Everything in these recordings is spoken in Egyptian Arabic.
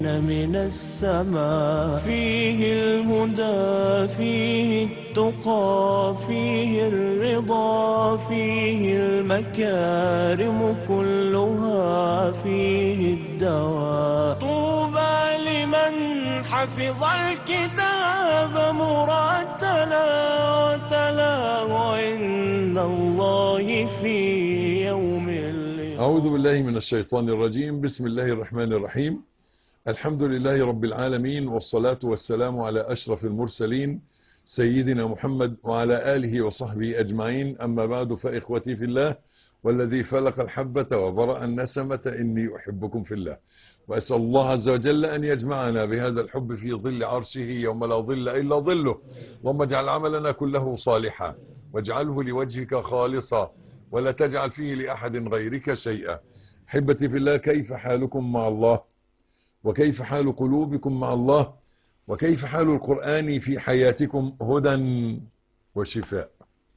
من السماء فيه الهدى فيه التقى فيه الرضا فيه المكارم كلها فيه الدواء طوبى لمن حفظ الكتاب مرتلا وتلاه عند الله في يوم اللقاء أعوذ بالله من الشيطان الرجيم بسم الله الرحمن الرحيم الحمد لله رب العالمين والصلاة والسلام على أشرف المرسلين سيدنا محمد وعلى آله وصحبه أجمعين أما بعد فإخوتي في الله والذي فلق الحبة وبرأ النسمة إني أحبكم في الله وأسأل الله عز وجل أن يجمعنا بهذا الحب في ظل عرشه يوم لا ظل إلا ظله اللهم اجعل عملنا كله صالحا واجعله لوجهك خالصا ولا تجعل فيه لأحد غيرك شيئا حبتي في الله كيف حالكم مع الله وكيف حال قلوبكم مع الله وكيف حال القرآن في حياتكم هدى وشفاء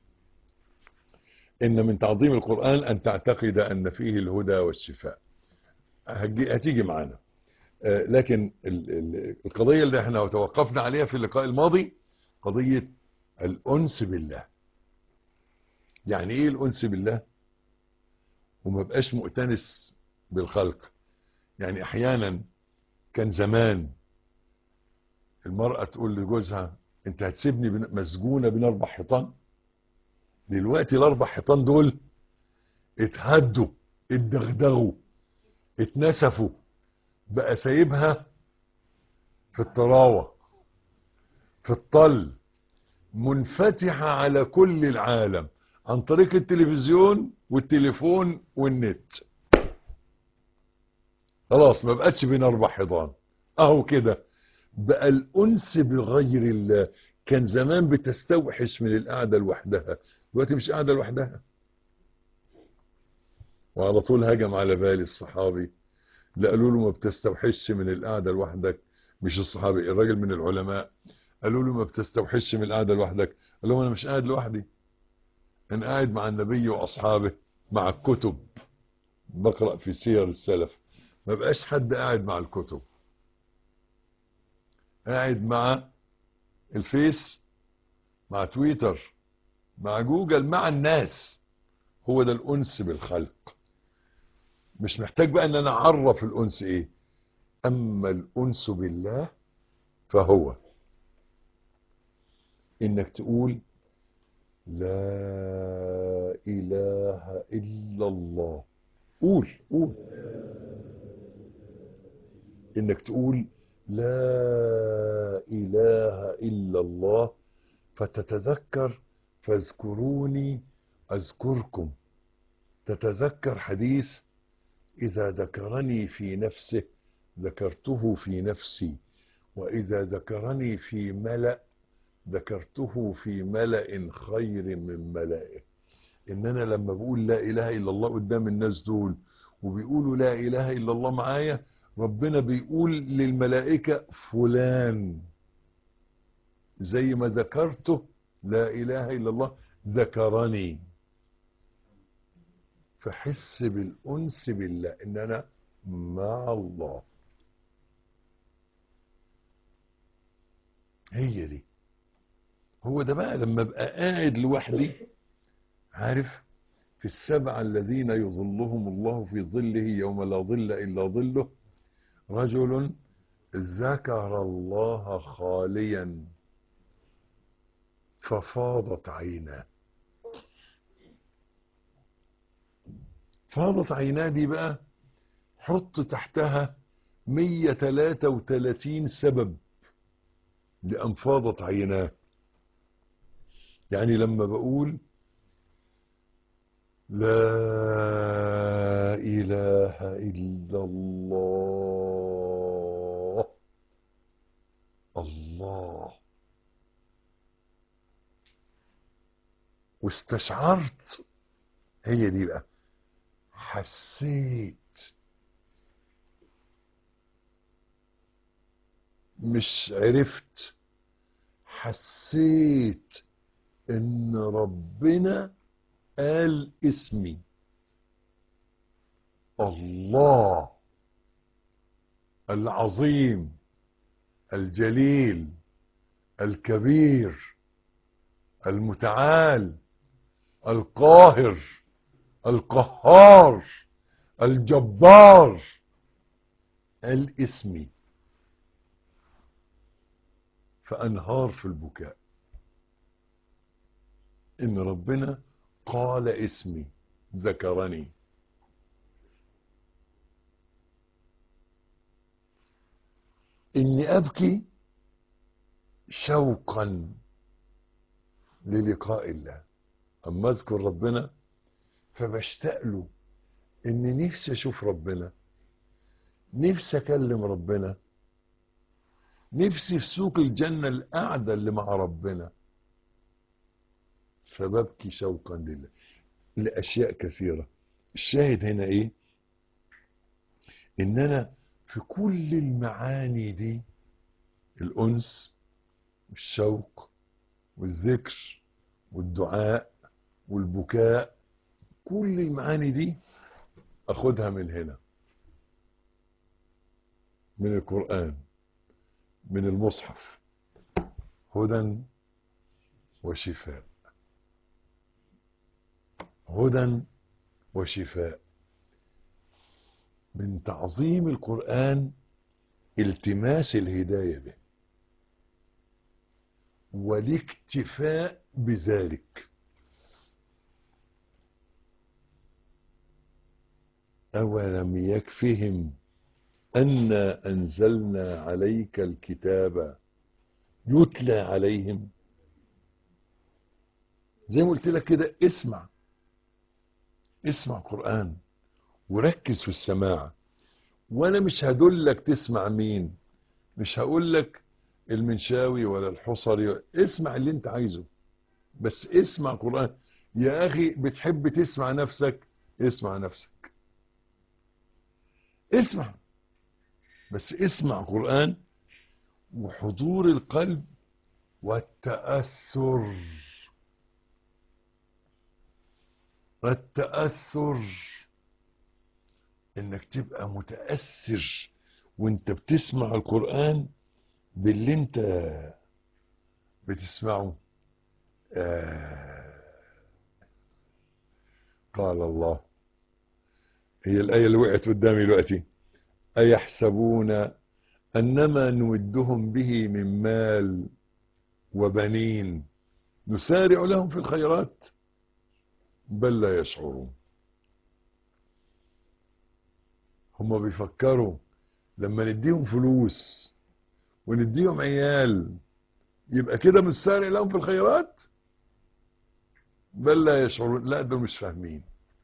إن من تعظيم القرآن أن تعتقد أن فيه الهدى والشفاء هتيجي معنا لكن القضية اللي احنا توقفنا عليها في اللقاء الماضي قضية الأنس بالله يعني ايه الأنس بالله وما بقاش مؤتنس بالخلق يعني احيانا كان زمان المرأة تقول لجوزها انت هتسيبني مسجونة بين اربع حيطان دلوقتي الاربع حيطان دول اتهدوا اتدغدغوا اتنسفوا بقى سايبها في الطراوة في الطل منفتحة على كل العالم عن طريق التلفزيون والتليفون والنت خلاص ما بقتش بين اربع حيطان اهو كده بقى الانس بغير الله كان زمان بتستوحش من القعده لوحدها دلوقتي مش قاعده لوحدها وعلى طول هجم على بالي الصحابي اللي قالوا له ما بتستوحش من القعده لوحدك مش الصحابي الراجل من العلماء قالوا له ما بتستوحش من القعده لوحدك قال لهم انا مش قاعد لوحدي انا قاعد مع النبي واصحابه مع الكتب بقرا في سير السلف ما بقاش حد قاعد مع الكتب قاعد مع الفيس مع تويتر مع جوجل مع الناس هو ده الانس بالخلق مش محتاج بقى ان انا اعرف الانس ايه اما الانس بالله فهو انك تقول لا اله الا الله قول قول انك تقول لا اله الا الله فتتذكر فاذكروني اذكركم تتذكر حديث اذا ذكرني في نفسه ذكرته في نفسي واذا ذكرني في ملأ ذكرته في ملأ خير من ملئه ان انا لما بقول لا اله الا الله قدام الناس دول وبيقولوا لا اله الا الله معايا ربنا بيقول للملائكة فلان زي ما ذكرته لا اله الا الله ذكرني فحس بالانس بالله ان انا مع الله هي دي هو ده بقى لما ابقى قاعد لوحدي عارف في السبعة الذين يظلهم الله في ظله يوم لا ظل إلا ظله رجل ذكر الله خاليا ففاضت عيناه فاضت عيناه دي بقى حط تحتها 133 سبب لأن فاضت عيناه يعني لما بقول لا إله إلا الله الله واستشعرت هي دي بقى حسيت مش عرفت حسيت ان ربنا قال اسمي الله العظيم الجليل الكبير المتعال القاهر القهار الجبار الاسمي فانهار في البكاء ان ربنا قال اسمي ذكرني اني ابكي شوقا للقاء الله اما اذكر ربنا فبشتاق له ان نفسي اشوف ربنا نفسي اكلم ربنا نفسي في سوق الجنة القعدة اللي مع ربنا فببكي شوقا لله لأشياء كثيرة الشاهد هنا ايه ان انا في كل المعاني دي الأنس والشوق والذكر والدعاء والبكاء كل المعاني دي اخدها من هنا من القرآن من المصحف هدى وشفاء هدى وشفاء من تعظيم القرآن التماس الهداية به والاكتفاء بذلك أولم يكفهم أنا أنزلنا عليك الكتاب يتلى عليهم زي ما قلت لك كده اسمع اسمع قرآن وركز في السماع وانا مش هدلك تسمع مين مش هقول لك المنشاوي ولا الحصري اسمع اللي انت عايزه بس اسمع قرآن يا اخي بتحب تسمع نفسك اسمع نفسك اسمع بس اسمع قرآن وحضور القلب والتأثر التأثر انك تبقى متأثر وانت بتسمع القرآن باللي انت بتسمعه آه قال الله هي الآية اللي وقعت قدامي دلوقتي أيحسبون أنما نمدهم به من مال وبنين نسارع لهم في الخيرات بل لا يشعرون هم بيفكروا لما نديهم فلوس ونديهم عيال يبقى كده مسارع لهم في الخيرات بل لا يشعرون لا دول مش فاهمين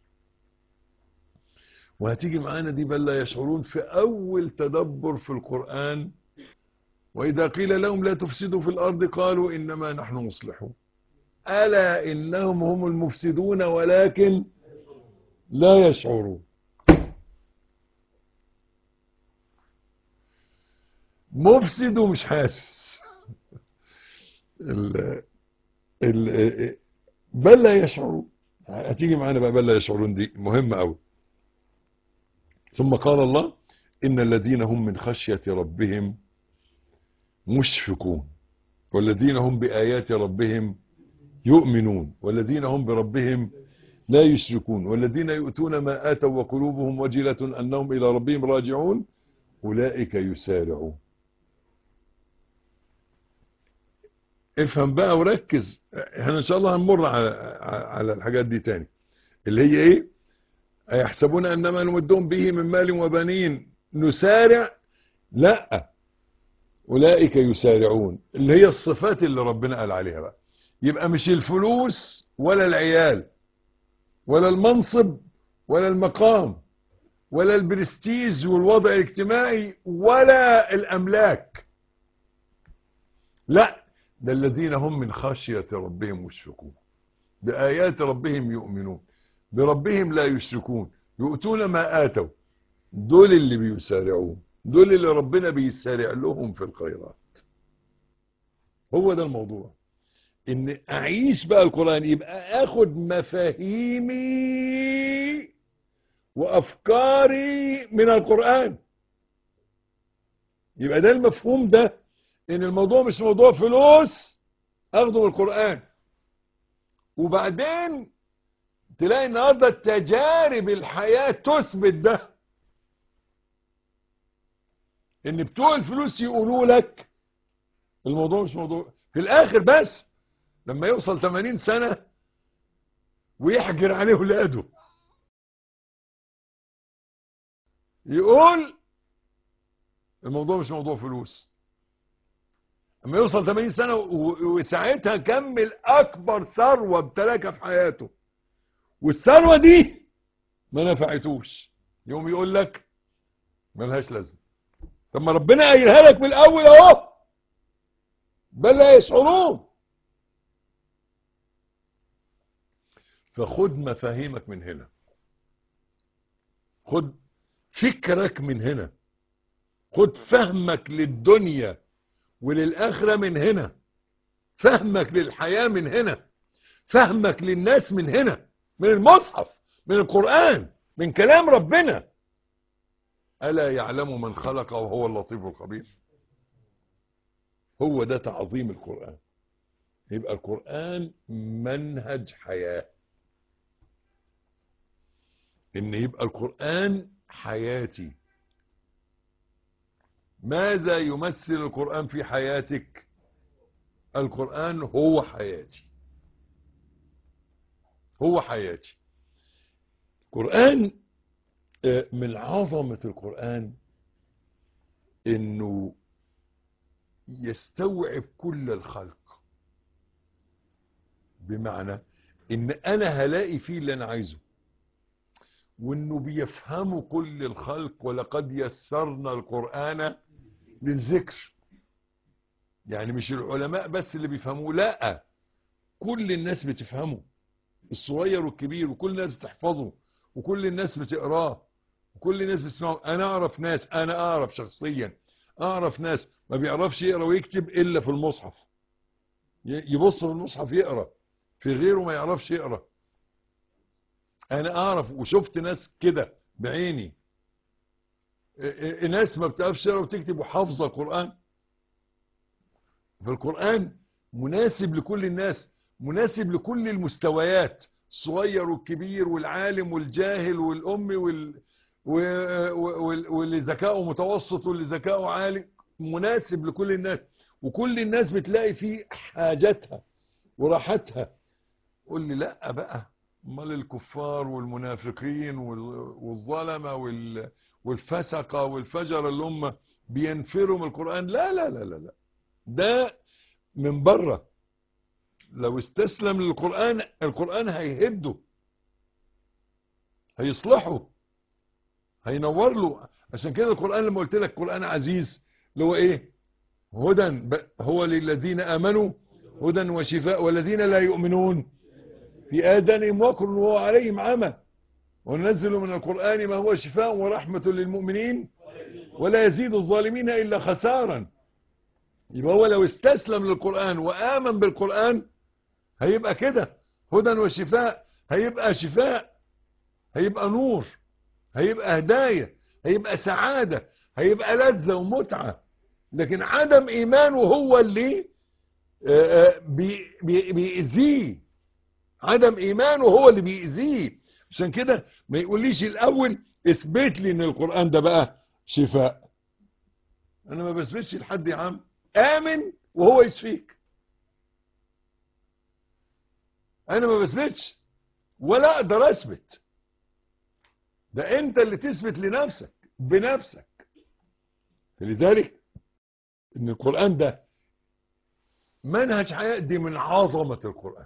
وهتيجي معانا دي بل لا يشعرون في أول تدبر في القرآن وإذا قيل لهم لا تفسدوا في الأرض قالوا إنما نحن مصلحون ألا إنهم هم المفسدون ولكن لا يشعرون مفسد ومش حاسس ال ال بل لا يشعرون هتيجي معانا بقى بل لا يشعرون دي مهمة قوي ثم قال الله إن الذين هم من خشية ربهم مشفقون والذين هم بآيات ربهم يؤمنون والذين هم بربهم لا يشركون والذين يؤتون ما آتوا وقلوبهم وجلة أنهم إلى ربهم راجعون أولئك يسارعون افهم بقى وركز احنا ان شاء الله هنمر على على الحاجات دي تاني اللي هي ايه ايحسبون انما نمدهم به من مال وبنين نسارع لا اولئك يسارعون اللي هي الصفات اللي ربنا قال عليها بقى يبقى مش الفلوس ولا العيال ولا المنصب ولا المقام ولا البرستيج والوضع الاجتماعي ولا الاملاك لا ده الذين هم من خشية ربهم مشفقون بآيات ربهم يؤمنون بربهم لا يشركون يؤتون ما آتوا دول اللي بيسارعون دول اللي ربنا بيسارع لهم في الخيرات هو ده الموضوع ان اعيش بقى القرآن يبقى اخد مفاهيمي وافكاري من القرآن يبقى ده المفهوم ده ان الموضوع مش موضوع فلوس اخده من القرآن وبعدين تلاقي النهارده تجارب الحياة تثبت ده ان بتوع الفلوس يقولوا لك الموضوع مش موضوع في الاخر بس لما يوصل 80 سنة ويحجر عليه ولاده يقول الموضوع مش موضوع فلوس لما يوصل 80 سنة و- وساعتها كمل اكبر ثروة امتلكها في حياته والثروة دي ما نفعتوش يوم يقول لك ملهاش لازمة طب ما ربنا قايلها لك من الاول اهو بل لا يشعرون فخد مفاهيمك من هنا خد فكرك من هنا خد فهمك للدنيا وللآخرة من هنا فهمك للحياة من هنا فهمك للناس من هنا من المصحف من القرآن من كلام ربنا ألا يعلم من خلق وهو اللطيف الخبير هو ده تعظيم القرآن يبقى القرآن منهج حياة ان يبقى القرآن حياتي ماذا يمثل القرآن في حياتك القرآن هو حياتي هو حياتي القرآن آه، من عظمة القرآن انه يستوعب كل الخلق بمعنى ان انا هلاقي فيه اللي انا عايزه وانه بيفهموا كل الخلق ولقد يسرنا القرآن للذكر يعني مش العلماء بس اللي بيفهموه لا كل الناس بتفهمه الصغير والكبير وكل الناس بتحفظه وكل الناس بتقراه وكل الناس بتسمعه انا اعرف ناس انا اعرف شخصيا اعرف ناس ما بيعرفش يقرا ويكتب الا في المصحف ي- يبص في المصحف يقرا في غيره ما يعرفش يقرا انا اعرف وشفت ناس كده بعيني ا- ا- ناس ما بتعرفش تقرا وتكتب وحافظه القران فالقران مناسب لكل الناس مناسب لكل المستويات الصغير والكبير والعالم والجاهل والأمي وال... و- وال- واللي ذكاؤه متوسط واللي ذكاؤه عالي مناسب لكل الناس وكل الناس بتلاقي فيه حاجاتها وراحتها قول لي لا بقى امال الكفار والمنافقين وال- والظلمه وال- والفسقه والفجر اللي هم بينفروا من القران لا لا لا لا لا ده من بره لو استسلم للقرآن القرآن هيهده هيصلحه هينور له عشان كده القرآن لما قلت لك قرآن عزيز اللي هو ايه هدى ب- هو للذين آمنوا هدى وشفاء والذين لا يؤمنون في آذانهم وقر وهو عليهم عمى وننزل من القرآن ما هو شفاء ورحمة للمؤمنين ولا يزيد الظالمين إلا خسارا يبقى هو لو استسلم للقرآن وآمن بالقرآن هيبقى كده هدى وشفاء هيبقى شفاء هيبقى نور هيبقى هداية هيبقى سعادة هيبقى لذة ومتعة لكن عدم إيمانه هو اللي آه، آه، بي- بي- بيأذيه عدم إيمانه هو اللي بيأذيه عشان كده ما يقوليش الأول اثبت لي إن القرآن ده بقى شفاء أنا ما بثبتش لحد يا عم آمن وهو يشفيك انا ما بثبتش ولا اقدر اثبت ده انت اللي تثبت لنفسك بنفسك لذلك ان القرآن ده منهج حياة دي من عظمة القرآن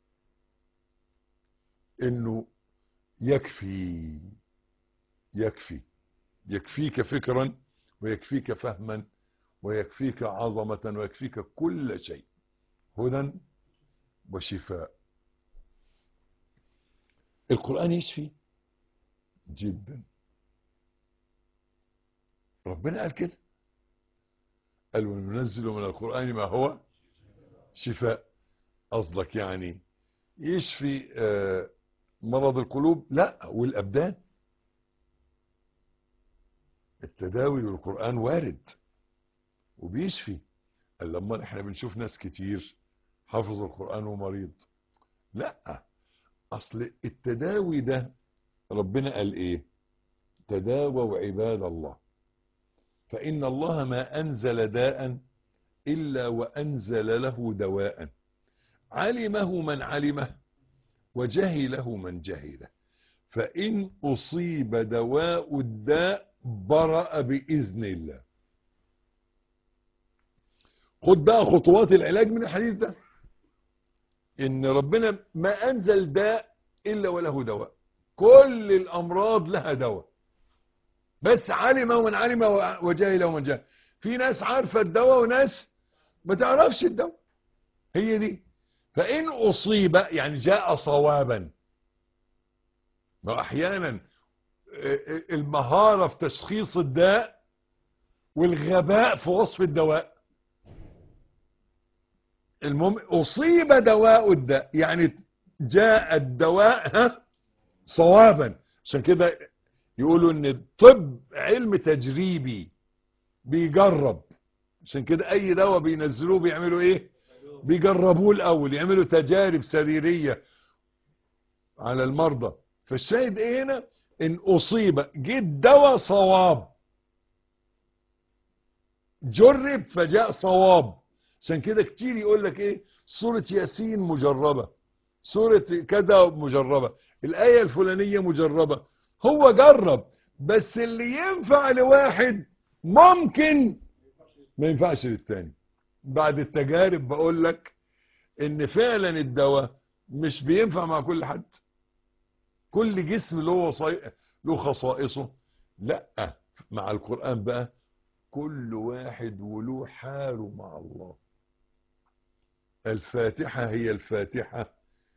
انه يكفي يكفي يكفيك فكرا ويكفيك فهما ويكفيك عظمة ويكفيك كل شيء هدى وشفاء القرآن يشفي جدا ربنا قال كده قال وننزل من القرآن ما هو شفاء قصدك يعني يشفي آه، مرض القلوب لا والأبدان التداوي بالقرآن وارد وبيشفي قال لما احنا بنشوف ناس كتير حافظ القرآن ومريض لا اصل التداوي ده ربنا قال ايه تداووا عباد الله فإن الله ما أنزل داء إلا وأنزل له دواء علمه من علمه وجهله من جهله فإن أصيب دواء الداء برأ بإذن الله خد بقى خطوات العلاج من الحديث ده إن ربنا ما أنزل داء إلا وله دواء كل الأمراض لها دواء بس علم ومن علم وجاهل ومن جاهل في ناس عارفة الدواء وناس ما تعرفش الدواء هي دي فإن أصيب يعني جاء صوابا ما أحيانا المهارة في تشخيص الداء والغباء في وصف الدواء المهم أصيب دواء الداء يعني جاء الدواء ها صوابا عشان كده يقولوا ان الطب علم تجريبي بيجرب عشان كده اي دواء بينزلوه بيعملوا ايه بيجربوه الاول يعملوا تجارب سريرية على المرضى فالشاهد ايه هنا ان اصيب جه الدواء صواب جرب فجاء صواب عشان كده كتير يقول لك ايه سورة ياسين مجربة سورة كذا مجربة الآية الفلانية مجربة هو جرب بس اللي ينفع لواحد ممكن ما ينفعش للتاني بعد التجارب بقول لك ان فعلا الدواء مش بينفع مع كل حد كل جسم له وصي... له خصائصه لا مع القرآن بقى كل واحد وله حاله مع الله الفاتحة هي الفاتحة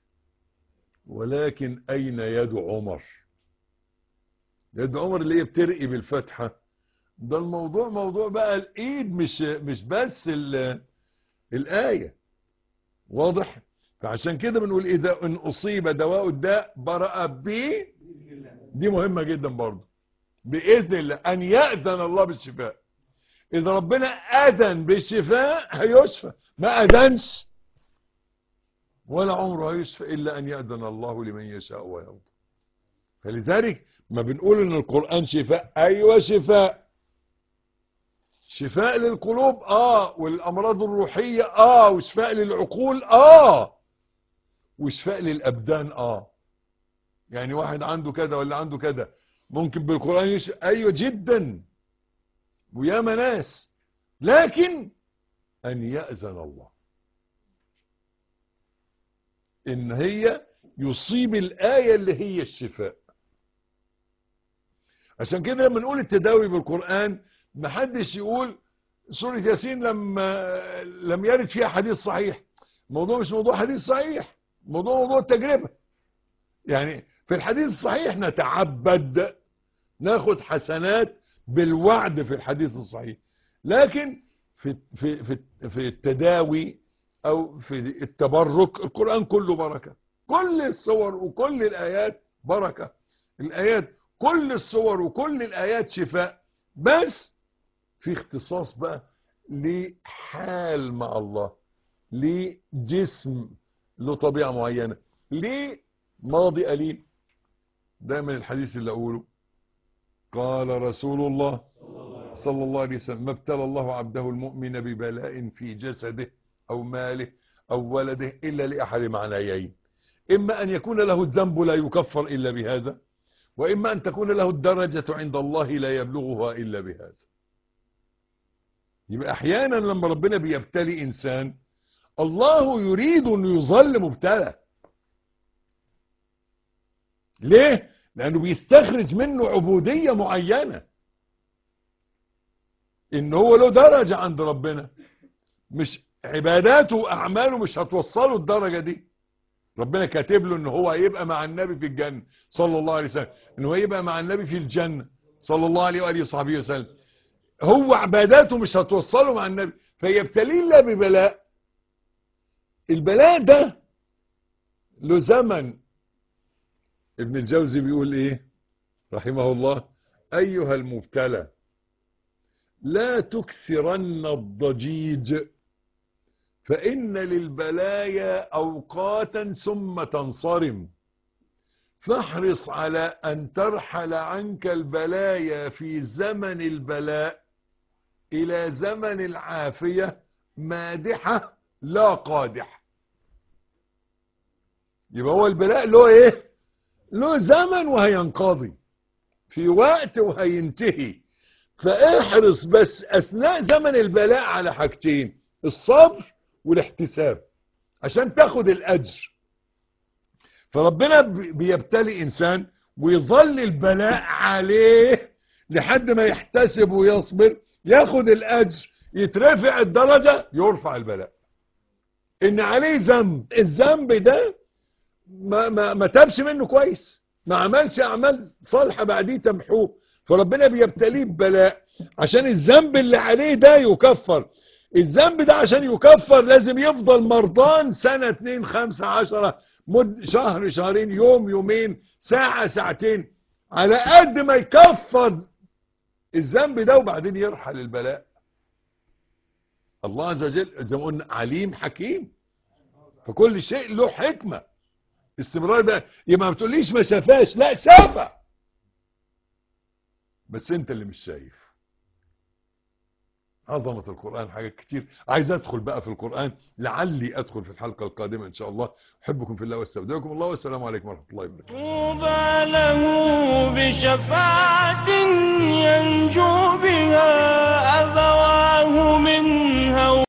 ولكن أين يد عمر يد عمر اللي هي بترقي بالفتحة ده الموضوع موضوع بقى الإيد مش مش بس الآية واضح فعشان كده بنقول إذا إن أصيب دواء الداء برأ به دي مهمة جدا برضه بإذن الله أن يأذن الله بالشفاء إذا ربنا أذن بالشفاء هيشفى ما أذنش ولا عمره هيشفى إلا أن يأذن الله لمن يشاء ويرضى فلذلك ما بنقول ان القرآن شفاء ايوه شفاء شفاء للقلوب اه والامراض الروحية اه وشفاء للعقول اه وشفاء للابدان اه يعني واحد عنده كذا ولا عنده كذا ممكن بالقرآن يشفى ايوه جدا وياما ناس لكن ان يأذن الله ان هي يصيب الآية اللي هي الشفاء عشان كده لما نقول التداوي بالقرآن محدش يقول سورة ياسين لما لم يرد فيها حديث صحيح الموضوع مش موضوع حديث صحيح موضوع موضوع التجربة يعني في الحديث الصحيح نتعبد ناخد حسنات بالوعد في الحديث الصحيح لكن في في في في التداوي او في التبرك القرآن كله بركة كل الصور وكل الآيات بركة الآيات كل الصور وكل الآيات شفاء بس في اختصاص بقى لحال مع الله لجسم له طبيعة معينة لماضي أليم دايما الحديث اللي أقوله قال رسول الله صلى الله عليه وسلم ما ابتلى الله عبده المؤمن ببلاء في جسده أو ماله أو ولده إلا لأحد معنيين إما أن يكون له الذنب لا يكفر إلا بهذا وإما أن تكون له الدرجة عند الله لا يبلغها إلا بهذا يبقى أحيانا لما ربنا بيبتلي إنسان الله يريد أن يظل مبتلى ليه؟ لأنه بيستخرج منه عبودية معينة إن هو له درجة عند ربنا مش عباداته وأعماله مش هتوصله الدرجة دي ربنا كاتب له ان هو هيبقى مع النبي في الجنة صلى الله عليه وسلم ان هو يبقى مع النبي في الجنة صلى الله عليه وآله وصحبه وسلم هو عباداته مش هتوصله مع النبي فيبتلي الله ببلاء البلاء ده له زمن ابن الجوزي بيقول ايه رحمه الله ايها المبتلى لا تكثرن الضجيج فإن للبلايا أوقاتا ثم تنصرم فاحرص على أن ترحل عنك البلايا في زمن البلاء إلى زمن العافية مادحة لا قادح يبقى هو البلاء له ايه له زمن وهينقضي في وقت وهينتهي فاحرص بس اثناء زمن البلاء على حاجتين الصبر والاحتساب عشان تاخد الاجر فربنا بيبتلي انسان ويظل البلاء عليه لحد ما يحتسب ويصبر ياخد الاجر يترفع الدرجة يرفع البلاء ان عليه ذنب الذنب ده ما, ما, ما تابش منه كويس ما عملش اعمال صالحة بعديه تمحوه فربنا بيبتليه ببلاء عشان الذنب اللي عليه ده يكفر الذنب ده عشان يكفر لازم يفضل مرضان سنة اتنين خمسة عشرة مد شهر شهرين يوم يومين ساعة ساعتين على قد ما يكفر الذنب ده وبعدين يرحل البلاء الله عز وجل زي ما قلنا عليم حكيم فكل شيء له حكمة استمرار بقى يبقى ما بتقوليش ما شافاش لا شافها بس انت اللي مش شايف عظمة القرآن حاجات كتير عايز ادخل بقى في القرآن لعلي ادخل في الحلقة القادمة ان شاء الله احبكم في الله واستودعكم الله والسلام عليكم ورحمة الله وبركاته طوبى له بشفاعة ينجو بها أبواه من هول